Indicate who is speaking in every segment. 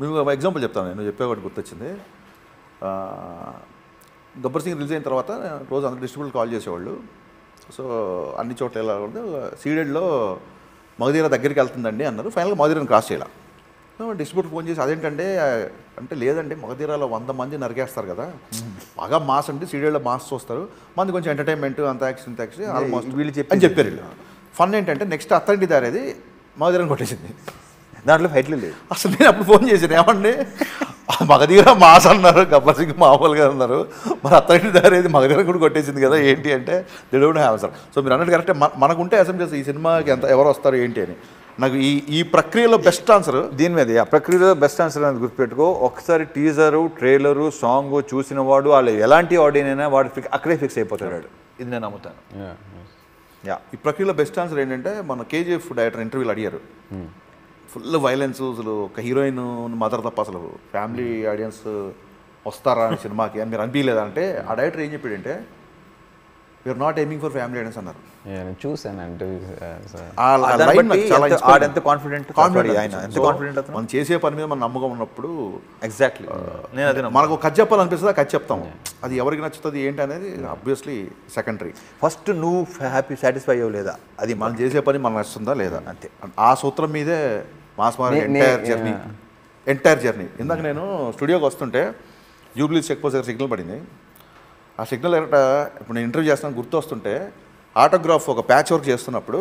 Speaker 1: నువ్వు ఎగ్జాంపుల్ చెప్తాను నేను చెప్పే ఒకటి గుర్తొచ్చింది ఆ, గబ్బర్ సింగ్ రిలీజ్ అయిన తర్వాత రోజు అందరు డిస్ట్రిబ్యూటర్ కాల్ చేసేవాళ్ళు సో అన్ని చోట్ల ఎలా ఉంది సీడెడ్లో మగధీర దగ్గరికి వెళ్తుందండి అన్నారు ఫైనల్గా మగధీరని క్రాస్ చేయాల డిస్ట్రిబ్యూటర్ ఫోన్ చేసి అదేంటంటే అంటే లేదండి మగధీరాలో వంద మంది నరికేస్తారు కదా బాగా మాస్ అంటే సీరియల్లో మాస్ చూస్తారు మంది కొంచెం ఎంటర్టైన్మెంట్ అంత యాక్షన్ ఇంత యాక్షన్ ఆల్మోస్ట్
Speaker 2: వీళ్ళు చెప్పేది
Speaker 1: అని చెప్పారు వీళ్ళు ఫన్ ఏంటంటే నెక్స్ట్ అత్తంటి దారేది మగధీరని కొట్టేసింది
Speaker 2: దాంట్లో ఫైట్లు లేదు
Speaker 1: అసలు నేను అప్పుడు ఫోన్ చేశాను ఏమండి మగధీర మాస్ అన్నారు గబ్బర్ సింగ్ మామూలుగా అన్నారు మరి అత్తడి దారేది మగధీర కూడా కొట్టేసింది కదా ఏంటి అంటే they don't have sir so మీరు అన్నట్టు కరెక్టే మన- మనకుంటే అసెంబ్లీస్ ఈ సినిమాకి ఎంత ఎవరు వస్తారు ఏంటి అని నాకు ఈ ఈ ప్రక్రియలో బెస్ట్ ఆన్సర్
Speaker 2: దీని మీద ఆ ప్రక్రియలో బెస్ట్ ఆన్సర్ అనేది గుర్తుపెట్టుకో ఒకసారి టీజరు ట్రైలరు సాంగ్ చూసిన వాడు వాళ్ళు ఎలాంటి ఆడియన్ అయినా వాడు ఫిక్- అక్కడే ఫిక్స్ అయిపోతాడు వాడు. ఇది నేను నమ్ముతాను యా
Speaker 1: ఈ ప్రక్రియలో బెస్ట్ ఆన్సర్ ఏంటంటే మన కేజీఎఫ్ డైరెక్టర్ ఇంటర్వ్యూలు అడిగారు ఫుల్ వైలెన్స్ అసలు ఒక హీరోయిన్ మదర్ తప్ప అసలు ఫ్యామిలీ ఆడియన్స్ వస్తారా అని సినిమాకి అని మీరు అనిపించలేదా అంటే ఆ డైరెక్టర్ ఏం చెప్పాడంటే you're not aiming for family audience అన్నారు
Speaker 3: నేను చూసాను అంటే
Speaker 1: ఆ
Speaker 2: దాన్ని
Speaker 1: line
Speaker 2: బట్టి
Speaker 1: నాకు చాలా
Speaker 2: ఎంత-
Speaker 1: inspiring.
Speaker 2: ఆడెంత confident,
Speaker 1: Confident
Speaker 2: sorry, ఆయన ఎంత
Speaker 1: అనిపించింది.
Speaker 2: confident
Speaker 1: So,
Speaker 2: అతను?
Speaker 1: మనం చేసే పని మీద మన నమ్మకం ఉన్నప్పుడు
Speaker 2: ఎగ్జాక్ట్లీ నేను అదే
Speaker 1: మనకు కథ చెప్పాలనిపిస్తుంది ఆ కథ చెప్తాం అది ఎవరికి నచ్చుతుంది ఏంటి అనేది అబ్వియస్లీ సెకండరీ
Speaker 2: ఫస్ట్ నువ్వు హ్యాపీ సాటిస్ఫై అయ్యవు లేదా అది
Speaker 1: మనం చేసే పని మనకు నచ్చుతుందా లేదా
Speaker 2: అంతే.
Speaker 1: ఆ సూత్రం మీదే మాస్ మార్
Speaker 3: నే- నే-
Speaker 1: entire journey
Speaker 3: yeah.
Speaker 1: Entire journey ఇందాక నేను స్టూడియోకి వస్తుంటే జూబ్లీ చెక్ పోస్ట్ దగ్గర సిగ్నల్ పడింది ఆ సిగ్నల్ ఎక్కడ ఇప్పుడు నేను ఇంటర్వ్యూ చేస్తాను గుర్తు వస్తుంటే ఆటోగ్రాఫ్ ఒక ప్యాచ్ వర్క్ చేస్తున్నప్పుడు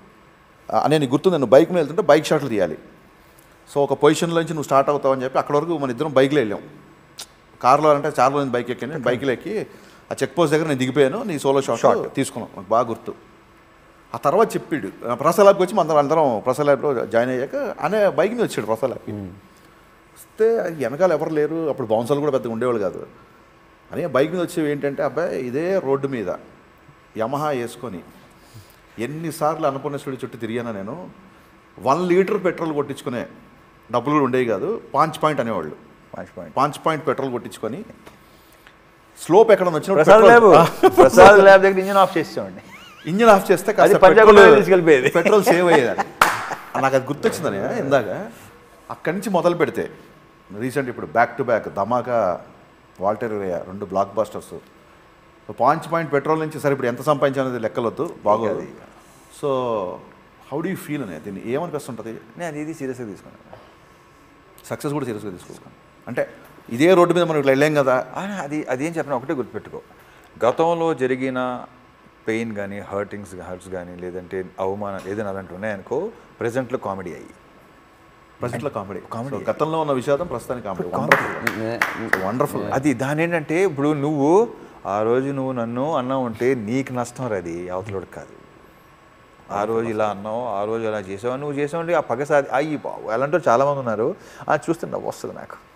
Speaker 1: ఆ, నేను గుర్తుంది నేను బైక్ మీద వెళ్తుంటే బైక్ షాట్లు తీయాలి సో ఒక పొజిషన్లో నుంచి నువ్వు స్టార్ట్ అవుతావు అని చెప్పి అక్కడ వరకు మన ఇద్దరం బైక్లో వెళ్ళాం కార్లో అంటే చాలా రోజు బైక్ ఎక్కాను నేను బైక్లో ఎక్కి ఆ చెక్ పోస్ట్ దగ్గర నేను దిగిపోయాను నీ సోలో షాట్ షాట్ తీసుకున్నాం నాకు బాగా గుర్తు ఆ తర్వాత చెప్పాడు ప్రసాద్ ల్యాబ్కి వచ్చి అందరం అందరం ప్రసాద్ ల్యాబ్లో జాయిన్ అయ్యాక అనే బైక్ మీద వచ్చాడు ప్రసాద్ ల్యాబ్కి వస్తే వెనకాల ఎవరు లేరు అప్పుడు బౌన్సర్లు కూడా పెద్దగా ఉండేవాళ్ళు కాదు అని బైక్ మీద వచ్చేవి ఏంటంటే అబ్బాయి ఇదే రోడ్డు మీద యమహా వేసుకొని ఎన్నిసార్లు అన్నపూర్ణ స్టూడియో చుట్టూ తిరిగాను నేను వన్ లీటర్ పెట్రోల్ కొట్టించుకునే డబ్బులు కూడా ఉండేవి కాదు పాంచ్ పాయింట్ అనేవాళ్ళు
Speaker 2: మంచి పాయింట్
Speaker 1: పాంచ్ పాయింట్ పెట్రోల్ కొట్టించుకొని స్లోప్ ఎక్కడ వచ్చిన
Speaker 2: ప్రసాద్ ల్యాబ్ ప్రసాద్ ల్యాబ్ దగ్గర ఇంజిన్ ఆఫ్ చేసేవాడిని
Speaker 1: ఇంజిన్ ఆఫ్ చేస్తే
Speaker 2: అది పంజాబ్ లో తీసుకెళ్ళిపోయేది.
Speaker 1: పెట్రోల్ సేవ్ అయ్యేది నాకు అది గుర్తొచ్చిందని ఇందాక అక్కడి నుంచి మొదలు పెడితే రీసెంట్ ఇప్పుడు back to back Dhamaka Waltair రేయా రెండు blockbusters so point point petrol నుంచి సరే ఇప్పుడు ఎంత సంపాదించాలనేది లెక్కలొద్దు బాగోదు so how do you feel అనేది దీన్ని ఏమనిపిస్తుంటుంది
Speaker 2: నేను అది ఇది సీరియస్గా తీసుకున్నాను
Speaker 1: సక్సెస్ కూడా సీరియస్గా తీసుకోవాలి అంటే ఇదే రోడ్డు మీద మనం ఇట్లా వెళ్ళాం కదా
Speaker 2: ఆయన అది అది ఏం చెప్పిన ఒకటే గుర్తుపెట్టుకో గతంలో జరిగిన పెయిన్ కానీ హర్టింగ్స్ హర్ట్స్ కానీ లేదంటే అవమానాలు ఏదైనా అలాంటివి ఉన్నాయనుకో ప్రజెంట్లో కామెడీ అయ్యి
Speaker 1: ప్రజెంట్లో కామెడీ
Speaker 2: Comedy.
Speaker 1: కామెడీ గతంలో ఉన్న విషాదం ప్రస్తుతానికి కామెడీ వండర్ఫుల్
Speaker 2: అది దాని ఏంటంటే ఇప్పుడు నువ్వు ఆ రోజు నువ్వు నన్ను అన్నావు అంటే నీకు నష్టం అది అవతలోడు కాదు ఆ రోజు ఇలా అన్నావు ఆ రోజు ఇలా చేసావు నువ్వు చేసావు అంటే ఆ పగ సాధి అయ్యి బాబు అలాంటి వాళ్ళు చాలామంది ఉన్నారు అది చూస్తే నవ్వు వస్తుంది నాకు